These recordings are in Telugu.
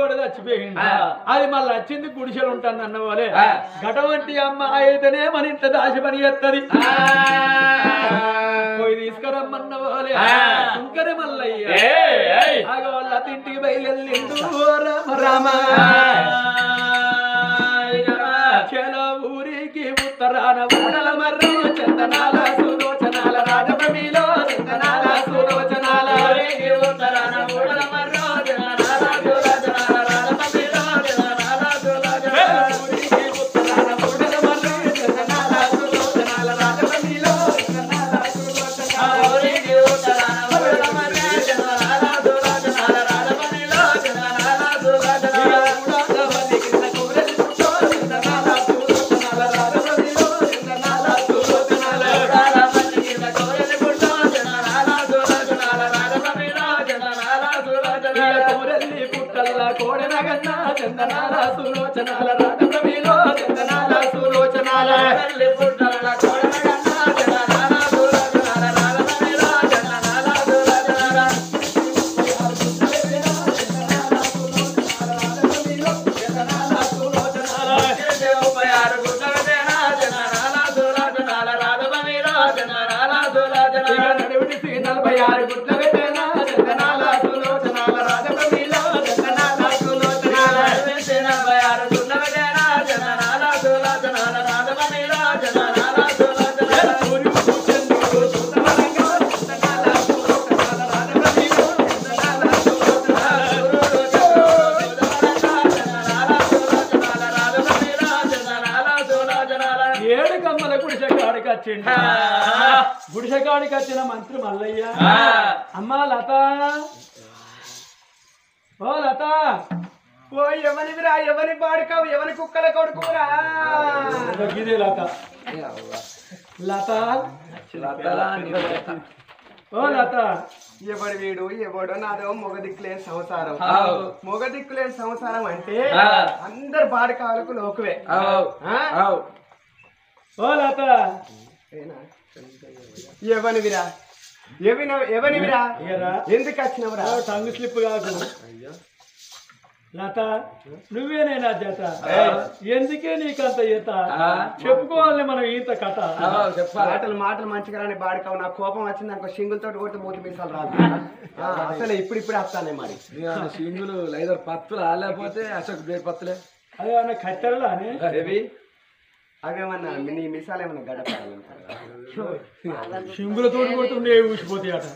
కూడా చచ్చిపోయింది ఆ. అది మళ్ళీ వచ్చింది గుడిసెలు ఉంటాను అన్న వాళ్ళే ఆ. గటవంటి అమ్మ అయితేనే మన ఇంట్లో దాచి పని చేస్తుంది పోయి తీసుకురమ్మన్న వాళ్ళే ఆ. శంకర మల్లయ్య ఏయ్, ఏయ్. ఆగ వాళ్ళ తింటికి బయలుదేరిండు రామ రామ చల ఊరికి ఉత్తరాన ఊడల మర్రు చందనాల సులోచనాల రాజభూమిలో చందనాల సులోచనాల ఊరికి ఉత్తరాన ఊడల మర్రు చందనాల సులోచనాల రాజభూమిలో చందనాల సులోచనాల ఊరికి ఉత్తరాన ఊడల మర్రు చందనాల సులోచనాల రాజభూమిలో చందనాల సులోచనాల ఊరికి ఉత్తరాన ఊడల మర్రు చందనాల సులోచనాల రాజభూమిలో చందనాల సులోచనాల ఊడల కింద కుబరెల్లి పుట్టో చందనాల సులోచనాల రాజభూమిలో చందనాల సులోచనాల ఊడల కింద కుబరెల్లి పుట్టో చందనాల సులోచనాల రాజభూమిలో చందనాల సులోచనాల కుబరెల్లి పుట్టల్ల కోడెనగన్న చందనాల సులోచనాల రాజభూమిలో చందనాల సులోచనాల కుబరెల్లి పుట్టల్ల కోడెనగన్న చందనాల సులోచనాల రాజభూమిలో చందనాల సులోచనాల ఏడు కమ్మల గుడిసె కాడికి వచ్చిండు గుడిసె కాడికి వచ్చిన మంత్రి మల్లయ్య అమ్మా లత ఓ లత ఓ ఎవరివిరా ఎవరి పాడుకావు ఎవరి కుక్కల కొడుకురా ఇదే లత లత ఓ లత ఎవడు వీడు ఎవడో నాదో మొగ దిక్కులేని సంసారం ఆవ్. మొగ దిక్కులేని సంసారం అంటే ఆ. అందరు పాడుకాలకు లోకువే ఆ? ఓ లత ఏనా? ఎవనివిరా ఎవిన ఎవనివిరా ఏరా? ఎందుకు వచ్చినవురా ఓ టంగ్ స్లిప్ కాదు లత నువ్వేనైనా జత ఎందుకే నీకంత ఈత చెప్పుకోవాలి మనం ఈత కథ మాటలు మాటలు మంచిగా రాని బాడుకావు నాకు కోపం వచ్చింది అనుకో సింగులతో కొట్టి మూతి మీసాలు రాదు ఆ, అసలు ఇప్పుడు ఇప్పుడు వస్తానే మరి సింగులు ఐదారు పత్తులు లేకపోతే అశోక్ బేర్ పత్తులే అదే అన్న కట్టెలా అని ఏవి అవేమన్నా నీ మిసాలు ఏమన్నా గడపాలి సింగులతో కొడుతుండే ఊసిపోతాయి అట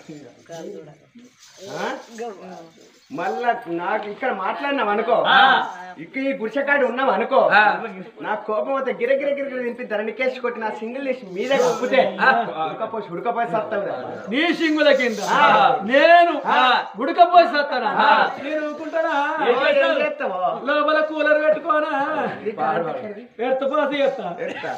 మళ్ళా నాకు ఇక్కడ మాట్లాడినాం అనుకో ఇక్కడ ఈ గుడిసెకాడు ఉన్నాం అనుకో నాకు కోపం వస్తే గిర గిర గిర గిర తింపి ధరణికేసి కొట్టి నా సింగిల్ వేసి మీద కప్పితే ఉడకపోసి ఉడకపోయి సత్తావు నీ సింగుల కింద నేను ఉడకపోయి సత్తానా నేను ఊరుకుంటానా ఏం చేస్తావో లోపల కూలర్ పెట్టుకోనా ఎత్తపోసి చేస్తా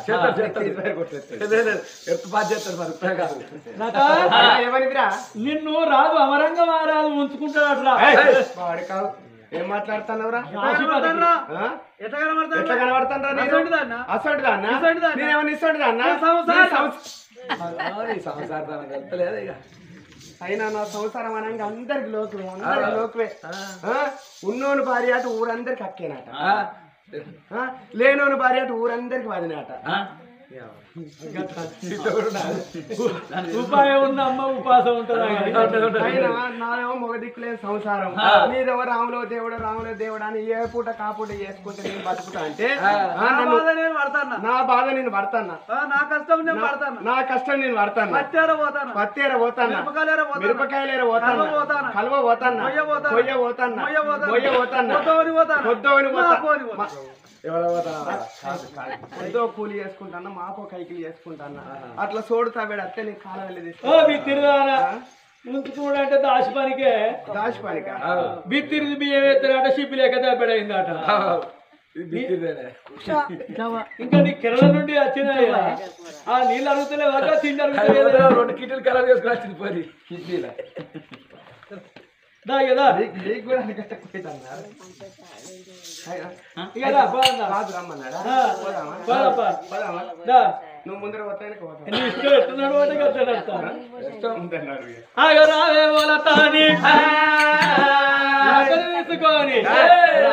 ఎత్తు బాధ చేస్తారు మరి ఇప్పుడే కాదు లత ఎవరిదిరా నిన్ను రాదు అమరంగ మారాలు ఉంచుకుంటాడట్రా వాడు కావు ఏం మాట్లాడుతున్నావురా రాసిపతికి. ఆ? ఎట్లా కనబడుతుండ్రా నేను? అసోంటిదా అన్న? నేనేమన్నా ఇసోంటిదా అన్న? నీ సంస- ఈ సంసారం వెళ్తలేదు ఇక అయినా నా సంసారం అనగా అందరికి లోకు అందరికి లోకువే ఆ? ఉన్నోని భార్య అటు ఊరందరికి అక్కేనట ఆ? ఆ? లేనోని భార్య అటు ఊరందరికి వదినట ఉపాయం ఉన్న అమ్మ ఉపాసం ఉంటుందా అయినా నాదేమో మొగ దిక్కులేని సంసారం నీదేమో రాములో దేవుడు రాములో దేవుడు అని ఏ పూట కా పూట చేసుకుంటే నేను బతుకుతా అంటే ఆ, నన్ను- నేను పడతాను నా బాధ నేను పడతానా నా కష్టం నేను పడతాను నా కష్టం నేను పడతాను పచ్చార పోతాను పత్తేర పోతానా మిరపకాయలేర పోతానా? మిరపకాయలేర పోతానా కలువ పోతానా? కలువ పోతానా మొయ్య పోతానా? మొయ్య పోతానా మొయ్య పోతానా? మొయ్య పోతానా పొద్దోని పోతానా? పొద్దోని మా పోతా- పోని పోతా. మా- ఎవరో పోతానా? ఏదో కూలి చేసుకుంటానా మాపో కైకిలి చేసుకుంటానా అట్లా సోడు తాగాడు అత్తే నీ కాలం వెళ్ళి ఓ తీసుకుంటా బిత్తిరిదానా ఉంచుకోవడంటే దాచి పనికే దాచిపానిక బిత్తిరిది బియ్యం ఎత్తారట షిప్పి లేక దెబ్బడైందట ఇది బిత్తిరిదేనే. ఇంకా నీ కిరణ నుండి వచ్చినాయా ఆ నీళ్ళు అడుగుతలేవా తిండి అది అడుగుతలేదా రెండు కిటీలు ఖరాబ్ చేసుకుని వచ్చింది పోయి కిడ్నీలో దా కదా నీకు నీకు కూడా అడగట్టకపోయినా ఇక రా, పోదాం రా. రాదు రమ్మన్నాడా ఆ, పోదామా? పోదాపా. పోదామా? దా. నువ్వు ముందర పోతానే పోతాం నీ ఇష్టం ఎట్టున్నాడు అంటే కట్టాడతా ముందన్నాడు ఇక. ఆగరావే వలతాని తీసుకొని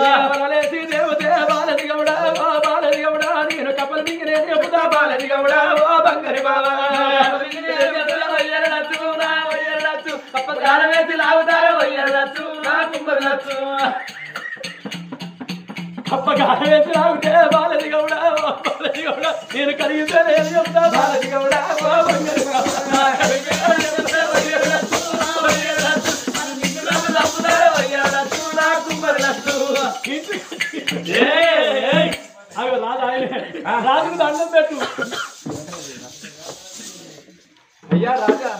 దేవరలేసి దేవతే బాలది గౌడ ఓ బాలది గౌడ నేను కపల్ మింగినే చెబుతా బాలది గౌడ ఓ బంగారి బాబా వేసి లాగుతారు వయ్యరచ్చు నా కుంభరి నచ్చు అప్పగాన వేసి లాగితే బాలది గౌడ ఓ బాలది గౌడ నేను కలిగితే నేను చెప్తా బాలది గౌడ ఓ బంగారి బాబా అవి రాజు ఆయనే రాజుకు దండం పెట్టు అయ్యా రాజా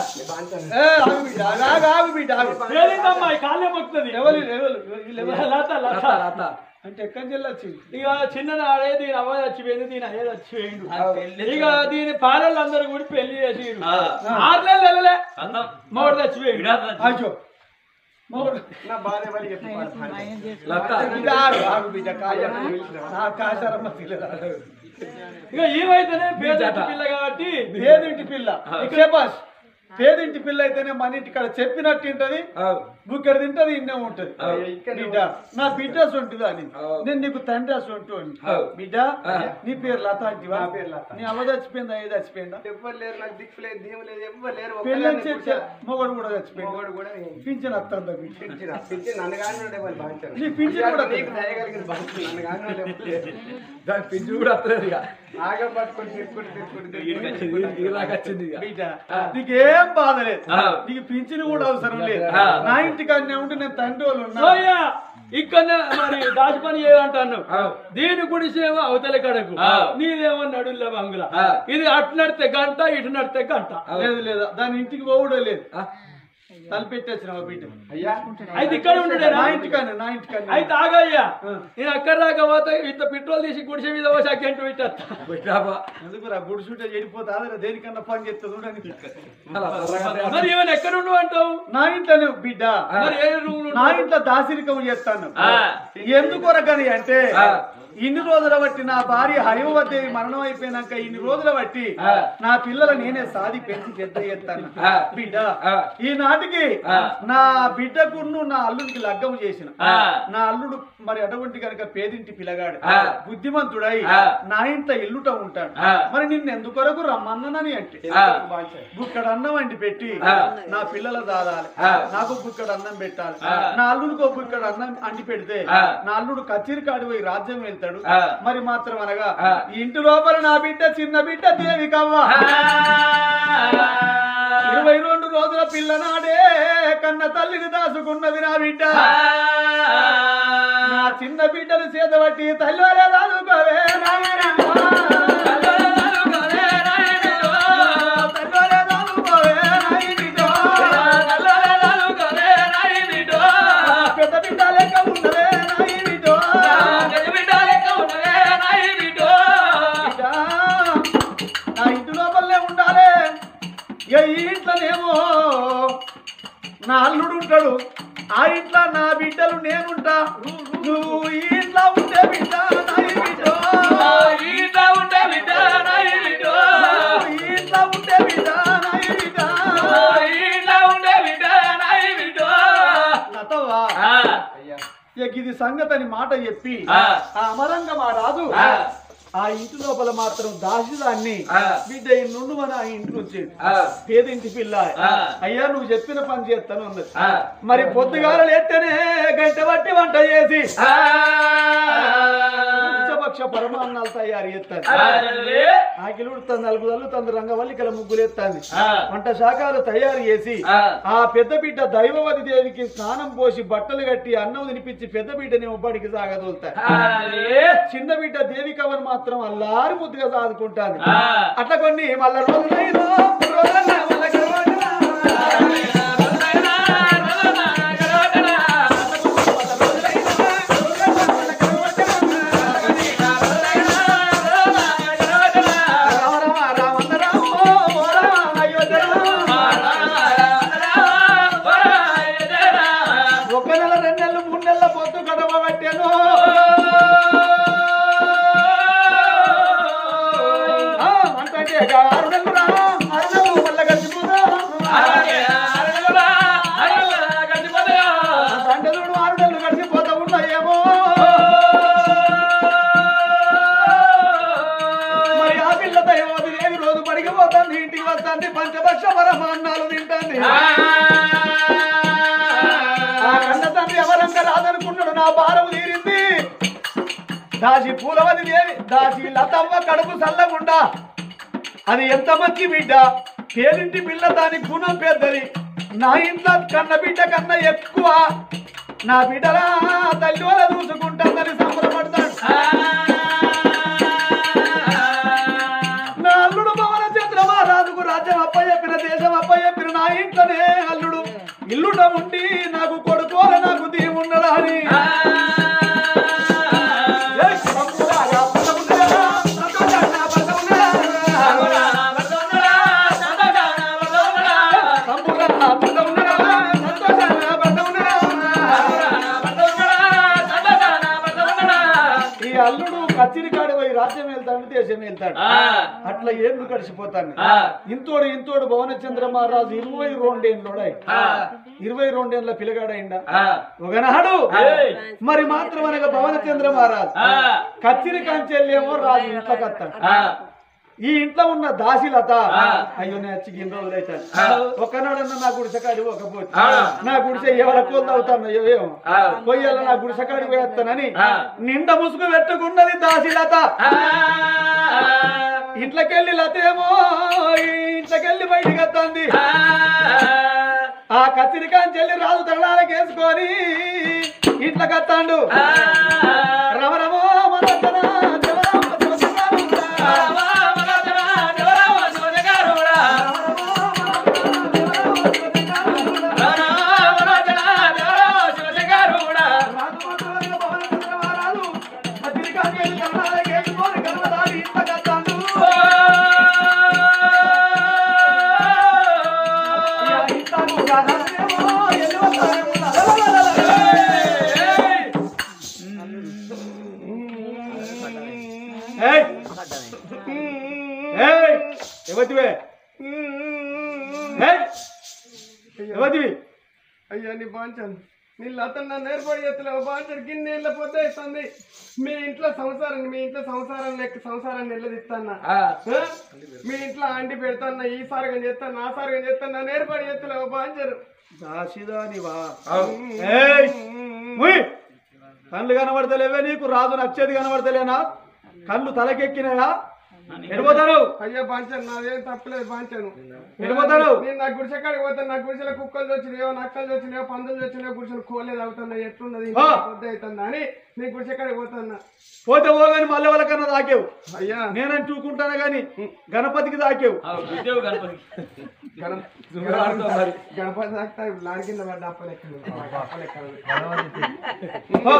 ఏలిందమ్మా ఈ కాళ్ళే మొక్కుతుంది ఎవరు ఎవరు వీళ్ళు ఎవరు? లత లత రాత రాత అంటే ఎక్కడి నుంచి వచ్చింది ఇక చిన్ననాడే దీని అవ్వ చచ్చిపోయింది దీని అయ్యే చచ్చిపోయిండు ఇక దీని పాలలు అందరూ కూడా పెళ్లి చేసి ఆరు నెలలు వెళ్ళలే మొదటి చచ్చిపోయిండు అయ్యో మొగుడు. నా భార్య వాళ్ళు చెప్పి లత బిడ్డ ఆగు, ఆగు బిడ్డ కాయ నా కాశారమ్మ పిల్ల ఇక ఏమైతేనే పేద పిల్ల కాబట్టి పేదింటి పిల్ల శబాష్ పేదింటి పిల్ల అయితేనే మన ఇంటికాడ చెప్పినట్టు ఉంటది అవు. నువ్వు ఇక్కడ తింటది ఇన్నే ఉంటది బిడ్డ నా బిడ్డ సొంటిదా అని అవు. నేను నీకు తండ్రి సొంటు అని అవు. బిడ్డ ఆ. నీ పేరు లత అంటివా నా పేరు లత. నీ అవ్వ చచ్చిపోయిందా ఏ చచ్చిపోయిందా ఎవ్వరు లేరు నాకు దిక్కు లేదు దీము లేదు ఎవ్వరు లేరు పెళ్ళని ఒక్కదాన్ని చెప్పి కూర్చో- మొగడు కూడా చచ్చిపోయింది మొగోడు కూడా పింఛన్ వస్తుందా బిడ్డ పిలిచిన పిలిచి నన్ను కానీ ఉండే వాళ్ళు బాధించారు నీ పింఛన్ కూడా నీకు దయగలిగిన బాధించారు నన్ను కానీ వాళ్ళు ఎవ్వరు లేరు. దాని పింఛు కూడా వస్తలేదు ఇక ఆగం పట్టుకొని తిప్పుకుంటూ తిప్పుకుంటూ తిప్పుకుంటూ ఈ రాక వచ్చింది ఇక బిడ్డ నీకేం బాధ లేదు ఆ. నీకు పింఛన్ కూడా అవసరం లేదు ఆ. నా ఇంటికాడనే ఉంటే నేను తండ్రి వాళ్ళు ఉన్నా సోయ్యా ఇక్కడ మరి దాచి పని ఏమంటాను అవు. దీని గుడిసేమో అవతల కడకు అవు. నీదేమో నడుల బంగుల ఆ. ఇది అటు నడితే గంట ఇటు నడితే గంట లేదు లేదు దాని ఇంటికి పోవడం లేదు ఆ, తలపెట్టేసిన బిడ్డ అయ్యా అయితే ఇక్కడ ఉండేనా నా ఇంటికానే నా ఇంటికానే అయితే ఆగయ్యా నేను అక్కడ రాకపోతే ఇంత పెట్రోల్ తీసి గుడిసె మీద పోసి అక్కంటి పెట్టేస్తా పెట్టాబా. ఎందుకు రా గుడిసుంటే చెడిపోతా అదే దేనికన్నా పని చేస్తుంది చూడని మళ్ళా త్వరగా మరి ఏమైనా ఎక్కడ ఉండు అంటావు నా ఇంట్లోనే బిడ్డ మరి ఏ రూమ్ నా ఇంట్లో దాసిరికం చేస్తాను ఎందుకు రకని అంటే ఆ. ఇన్ని రోజుల బట్టి నా భార్య హరివదేవి మరణం అయిపోయినాక ఇన్ని రోజుల బట్టి ఆ. నా పిల్లల నేనే సాది పెంచి పెద్ద చేస్తాను ఆ. బిడ్డ ఆ. ఈ నాటికి ఆ. నా బిడ్డకును నా అల్లుడికి లగ్గం చేసిన ఆ. నా అల్లుడు మరి అటువంటి కనుక పేదింటి పిల్లగాడు ఆ. బుద్ధిమంతుడై ఆ. నా ఇంట ఇల్లుట ఉంటాడు ఆ. మరి నిన్ను ఎందుకొరకు రమ్మన్ననని అంటే ఆ. బాధించారు బుక్కడు అన్నం వండి పెట్టి ఆ. నా పిల్లల దాదాలి ఆ. నాకు బుక్కడు అన్నం పెట్టాలి ఆ. నా అల్లుడికి బుక్కడు అన్నం అండి పెడితే ఆ. నా అల్లుడు కచేరి కాడి పోయి రాజ్యం వెళ్తాడు ఆ. మరి మాత్రం అనగా ఆ. ఇంటి లోపల నా బిడ్డ చిన్న బిడ్డ దేవి కవ్వ ఇరవై రెండు రోజుల పిల్లనాడే కన్న తల్లిని దాచుకున్నది నా బిడ్డ నా చిన్న బిడ్డను చేతబట్టి తల్లి దాదుకోవే నాయనా. తల్లివలే దాదుకోవే నాయనిటో. పెద్ద బిడ్డ లెక్క ఉన్నదే నాయనిటో. బిడ్డ, నా ఇంటి లోపలనే ఉండాలి ఇక ఈ ఇంట్లోనేమో నా అల్లుడు ఉంటాడు ఆ ఇంట్లో నా బిడ్డలు నేనుంటా నువ్వు ఈ ఇంట్లో ఉంటే బిడ్డ నా ఈ బిడ్డ ఈ ఇంట్లో ఉంటే బిడ్డ నా ఈ బిడ్డ లతవ్వా అయ్యా ఇక ఇది సంగతి అని మాట చెప్పి ఆ. ఆ అమరంగ మా రాజు ఆ. ఆ ఇంటి లోపల మాత్రం దాసిదాన్ని ఆ. బిడ్డ ఈ నుండి మన ఆ ఇంటి నుంచి ఆ. పేదింటి పిల్ల ఆ. అయ్యా నువ్వు చెప్పిన పని చేస్తాను ఉన్నది ఆ. మరి పొద్దుగాల లేస్తేనే గంట బట్టి వంట చేసి పంచపక్ష పరమాన్నాలు తయారు చేస్తాను ఆకిలు ఉడుతుంది నలుగుదల్లు తందు రంగవల్లికల ముగ్గులు ఎత్తాంది వంట శాఖలు తయారు చేసి ఆ. ఆ పెద్ద బిడ్డ దైవవతి దేవికి స్నానం పోసి బట్టలు కట్టి అన్నం తినిపించి పెద్ద బిడ్డని ఒబ్బడికి సాగదోలుతాయి చిన్న బిడ్డ దేవి కవర్ మాత్రం అల్లారి ముద్దుగా సాదుకుంటాను అట్లా కొన్ని మళ్ళా రోజులైనా రోజులైనా మళ్ళా గడవడునా. రామ రామ రామ రామ ఓ రామ అయోధ్య రామ. ఒక నెల రెండు నెలలు మూడు నెలల పొద్దు గడవ పట్టాను ఆ, అంటే ఆరు నెలలు రా ఆరు నెలలు మళ్ళా తండ్రి ఆ కన్న తండ్రి ఎవరంగా రాదనుకున్నాడు నా భారం తీరింది దాసి పూలవతి దేవి దాసి లతవ్వ కడుపు చల్లగుండా అది ఎంత మంచి బిడ్డ పేరింటి పిల్ల దాని గుణం పెద్దది నా ఇంట్లో కన్న బిడ్డ కన్నా ఎక్కువ నా బిడ్డలా తల్లి వల్ల చూసుకుంటుందని సంబరపడతాడు నా అల్లుడు భవన చంద్రమహారాజుకు రాజ్యం అప్ప చెప్పిన దేశం అప్ప చెప్పిన నా ఇంట్లోనే అల్లుడు ఇల్లుట ఉండి నాకు కొడుకోల నాకు దేవున్నడా అని ఏయ్, సంపురాగా పదమున్నదా, సంతోషాన పదమున్నదా. సంపురాగా పదమున్నదా, సంతోషాన పదమున్నదా. ఈ అల్లుడు కచ్చిరి కాడి పోయి రాజ్యం వెళ్తాడు దేశం వెళ్తాడు అట్లా ఏళ్ళు గడిచిపోతాను ఇంతోడు ఇంతోడు భువనచంద్ర మహారాజు ఇరవై రెండేళ్ళోడై ఇరవై రెండేళ్ళ పిల్లగాడైండా ఒకనాడు మరి మాత్రం అనగా భువనచంద్ర మహారాజు కచ్చిరి కంచెల్లేమో రాజు ఇంట్లో కత్తాడు ఈ ఇంట్లో ఉన్న దాసిలత అయ్యో నేను వచ్చి గిన్నె రోజులు అవుతాను ఒకనాడన్నా నా గుడిసెకాడి పోకపోతే నా గుడిసె ఎవరి కోల్ది అవుతాను అయ్యో ఏమో పోయాల నా గుడిసెకాడి పోయేస్తానని నిండా ముసుగు పెట్టుకున్నది దాసిలత ఇంట్లోకెళ్ళి లతేమో ఈ ఇంట్లోకెళ్ళి బయటికి వస్తుంది ఆ కత్తిరికాని చెల్లి రాజు తరణాలకు వేసుకొని ఇంట్లోకి వస్తాడు రమరమో మనోత్తర శివరామ శివశంకరుడా. రాజమండ్రులైన భవనచంద్ర మహారాజు కత్తిరికాని చెల్లి తరణాలకు వేసుకొని గర్భధారి ఇంట్లోకి వస్తాడు. ఇక ఇంట్లోకి రాజేమో ఎల్లి వస్తాడేమో. ఏయ్! ఏయ్! ఎవతివే ఏయ్! ఎవతివి అయ్యా నీ బాంచన్ నీ లత నన్ను ఏర్పాటు చేస్తలేవు బాంచన్ గిన్నె వెళ్ళిపోతే ఇస్తుంది మీ ఇంట్లో సంసారం మీ ఇంట్లో సంసారం లెక్క సంసారాన్ని నిలదీస్తానా మీ ఇంట్లో అండి పెడతాన్నా ఈ సారగం చేస్తాను ఆ సారగం చేస్తాను నన్ను ఏర్పాటు చేస్తలేవు బాంచరు దాసిదానివా ఏయ్! ఉయ్! కళ్ళు కనబడతలేవే నీకు రాజు నచ్చేది కనబడతలేనా కళ్ళు తలకెక్కినాయా ఎడిపోతారు అయ్యా బాంచన్ నాదేం తప్పలేదు బాంచను ఎడిపోతారు నేను నా గుడిసె కాడికి పోతాను నా గుడిసెలో కుక్కలు వచ్చినాయో నక్కలు వచ్చినాయో పందులు వచ్చినాయో గుడిసెలు కోలేదు అవుతున్నా ఎట్లున్నది ఆ. పొద్దు అవుతుందా అని నేను గుడిసె కాడికి పోతున్నా పోతే పోగాని మళ్ళీ వాళ్ళకన్నా దాకేవు అయ్యా నేనని చూకుంటాను గాని గణపతికి దాకేవు గణప- గణపతి దాకా లాడి కింద పడ్డ అప్పలెక్కలు అప్పలెక్కలు పో.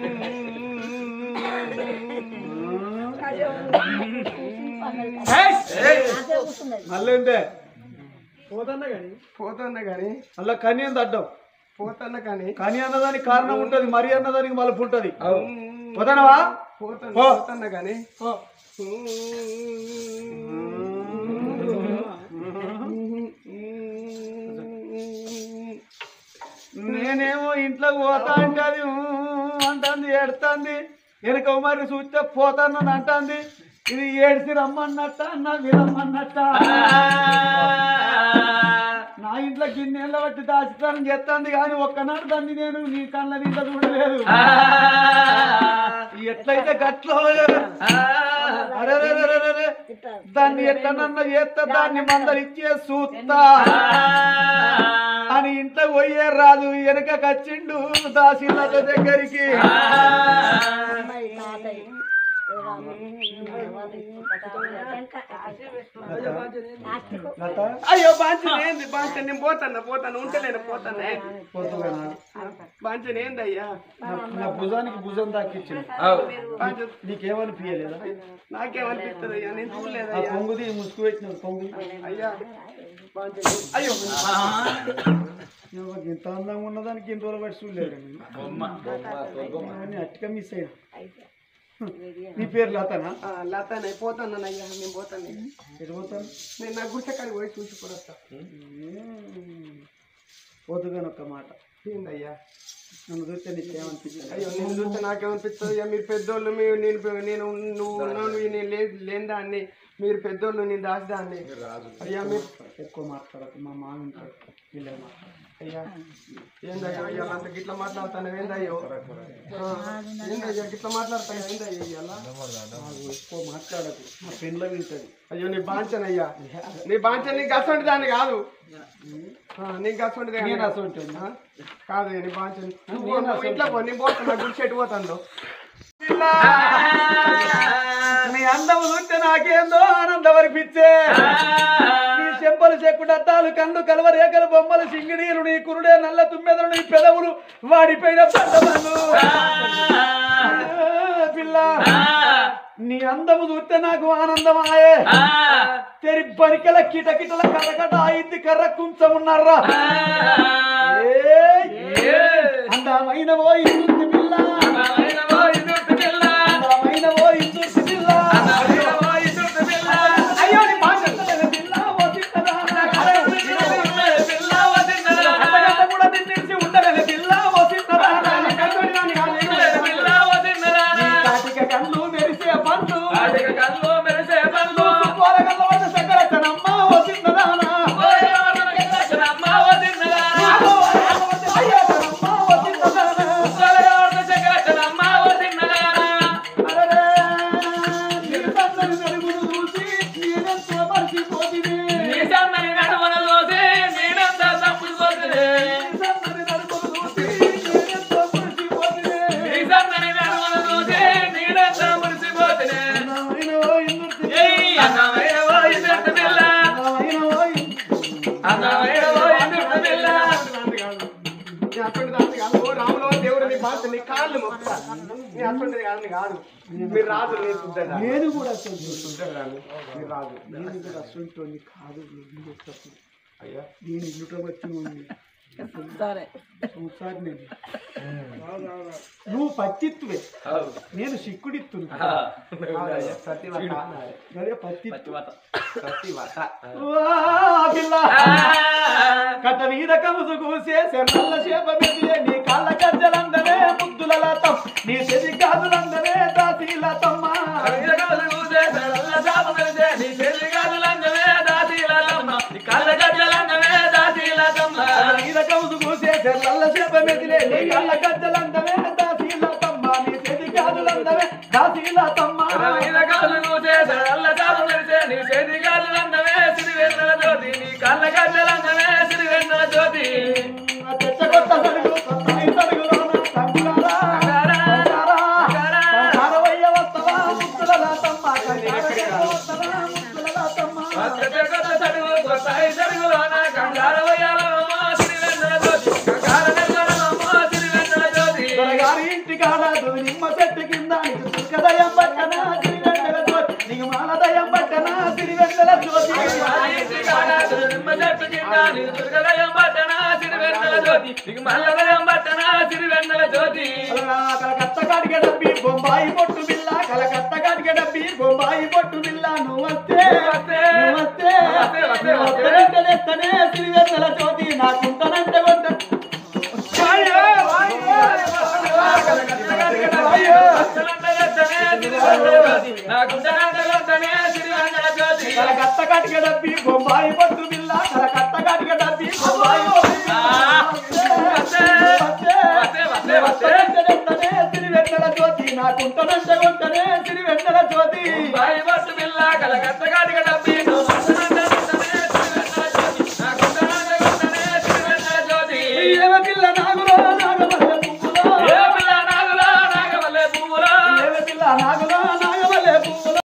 ఏయ్! మళ్ళీ ఉంటే పోతన్నా గాని పోతున్నా కానీ మళ్ళా కని అని అడ్డం పోతున్నా కానీ కని అన్నదానికి కారణం ఉంటది మరి అన్నదానికి మలుపు ఉంటది పోతానవా పోతున్నా పో. పోతున్నా కానీ నేనేమో ఇంట్లో పోతా అంటది ఊ అంటుంది ఏడుతుంది వెనక మరి చూస్తే పోతానని అంటుంది ఇది ఏడిసి రమ్మన్నట్ట నవ్వి రమ్మన్నట్ట నా ఇంట్లో గిన్నెళ్ళ బట్టి దాచితనం చేస్తుంది కానీ ఒక్కనాడు దాన్ని నేను నీ కళ్ళ నిండా చూడలేదు ఎట్లయితే గట్లో అరెరెరెరెరె. దాన్ని ఎట్లనన్నా చేస్తా దాన్ని మందలిచ్చే సూత్తా అని ఇంట్లో పోయే రాజు వెనక కచ్చిండు దాసిలత దగ్గరికి లత అయ్యో బాంచన్ ఏంది బాంచన్ నేను పోతాను పోతాను ఉంటలేను పోతాను పొద్దుగాన బాంచన్ ఏంది అయ్యా నా- నా భుజానికి భుజం దాకిచ్చింది బాంచన్ నీకేమనిపించలేదా నాకేమనిపిస్తుంది అయ్యా నేను ఆ చూడలేదయ్యా పొంగుది ముసుగు పెట్టిన పొంగు అయ్యా బాంచన్ అయ్యో నువ్వు ఇంత అందంగా ఉన్నదానికి ఇంత రోజులు పట్టి చూడలేదు నేను అట్టుగా మిస్ అయినా నీ పేరు లతనా ఆ, లతానే పోతాను అయ్యా నేను పోతాను ఎడిపోతాను నేను నా గుడిసె కాడికి పోయి చూసి కూడా వస్తా పొద్దుగాని ఒక్క మాట ఏందయ్యా నన్ను చూస్తే నీకేమనిపించలేదు అయ్యో నేను చూస్తే నాకేమనిపిస్తుంది అయ్యా మీరు పెద్దోళ్ళు మీరు నేను నేను నువ్వు ఉన్నావు నువ్వు నేను లే లేని దాన్ని మీరు పెద్దోళ్ళు నేను దాచిదాన్ని అయ్యా మీరు ఎక్కువ మాట్లాడకు మా మామ ఉంటాడు అయ్యా ఏందయ్యో ఇవాళ అంత గిట్ల మాట్లాడతాను ఏందయ్యో ఆ, ఏందయ్యా గిట్ల మాట్లాడతాను ఏందయ్యో ఇవాళ ఎక్కువ మాట్లాడకు మా పెళ్ళ వింటది అయ్యో నీ బాంచనయ్యా నీ బాంచన్ నీకు అసొంటి దాన్ని కాదు ఆ, నీకు అసొంటి దాన్ని నేను కాదు. అసొంటిని. ఆ? కాదు నీ బాంచన్ నేను నువ్వు అసొంటిని. ఇంట్లో పో నీ పోతున్నా గుడి చెట్టు పోతాను నీ అందము చూస్తే నాకేందో ఆనందం అనిపించే నీ చెంపలు చెక్కుడట్టాలు కన్ను కలవ రేఖలు బొమ్మలు సింగిడీలు నీ కురుడే నల్ల తుమ్మెదలు నీ పెదవులు వాడిపోయిన పంటమన్ను పిల్ల నీ అందము చూస్తే నాకు ఆనందమాయే తెరి బరికల కిటకిటల కటకట అయింది కర్ర కుంచమున్నారా అందమైన ఓ ఇందుర్తి పిల్ల అందమైన ఓ ఇందుర్తి పిల్ల అయ్యో నీ మాట ఎత్తలేదు పిల్ల, ఓ చిన్నదా. అంతకంటే కూడా నిన్నేసి ఉండగలే పిల్ల, ఓ చిన్నదా. నీ కాటిక కళ్ళు మెరిసే పండ్లు పోరగల్ల వద్ద సకలతనమ్మ, ఓ చిన్నదానా. అయ్యో, అయ్యో, తనమ్మ, ఓ చిన్నదానా. అరెరే, నీ సన్నని నలుగురు చూసి నేనెంతో మర్చిపోతిని. నీ సన్నని నడుములు చూసి నేనెంతో మర్చిపోతిని. అందమైన ఓ ఇందుర్తి అందమైన ఓ ఇందుర్తి. నీ అసొంటి దాన్ని కాదు ఓ రాములో దేవుడు నీ బాంచ నీ కాళ్ళు మొక్కుతా నీ అసొంటిది కాదు నీ కాదు మీరు రాదు నీ శుద్ధరా నేను కూడా అసలు శుద్ధరా మీరు రాదు నేను కూడా అసలు కాదు నేను వచ్చేటప్పుడు అయ్యా నేను ఇల్లుట వచ్చి ఉంది ఒకసారి నేను నువ్వు పచ్చిత్తువే నేను సిక్కుడిత్తున్నా అవునయ్యా, సత్యవత గదే పచ్చిత్తు సత్యవత వా పిల్ల కట్ట మీద కముసు కూసే శర్మల్ల చేప మెదిలే నీ కాళ్ళ గజ్జలందనే ముద్దుల లతం నీ చెది గాజులందనే దాసీలతమ్మ కట్ట మీద కముసు కూసే శర్మల్ల చేప మెదిలే నీ కాళ్ళ గజ్జలందనే దాసీలతమ్మ నీ చెది గాజులందనే దాసీలతమ్మ తెచ్చగొట్ట సడుగు కొత్తాయి సడుగులోన కంకులారా కంకారా కంకారవయ్య వస్తవా ముద్దుల లతమ్మ కంకారవయ్య వస్తవా ముద్దుల లతమ్మ దొరగారి ఇంటి కాడదు నిమ్మ చెట్టు కింద నీకు దుర్గదయం పట్టన సిరివెన్నెల జ్యోతి నీకు మాలదయం పట్టన సిరివెన్నెల జ్యోతి కలకత్త కాడిగ డబ్బి బొంబాయి పొట్టు బిల్ల కలకత్త కాడిగ డబ్బి బొంబాయి పొట్టు బిల్ల నువ్వు వస్తే నువ్వు వస్తే నువ్వు వస్తేనంటే తెస్తనే సిరివెన్నెల జ్యోతి నాకుంటానంటే కొంట అయ్యో అయ్యో కలకత్త కాటిక డబ్బి బొంబాయి పొట్టు బిల్ల కలకత్త కాటిక డబ్బి బొంబాయి పొట్టు సిరివెన్నెల జ్యోతి నాకుంటానంటే కొంటనే సిరివెన్నెల జ్యోతి ఏమ పిల్ల నాగులో నాగమల్లె పువ్వులో ఏమ పిల్ల నాగులో నాగమల్లె పువ్వులో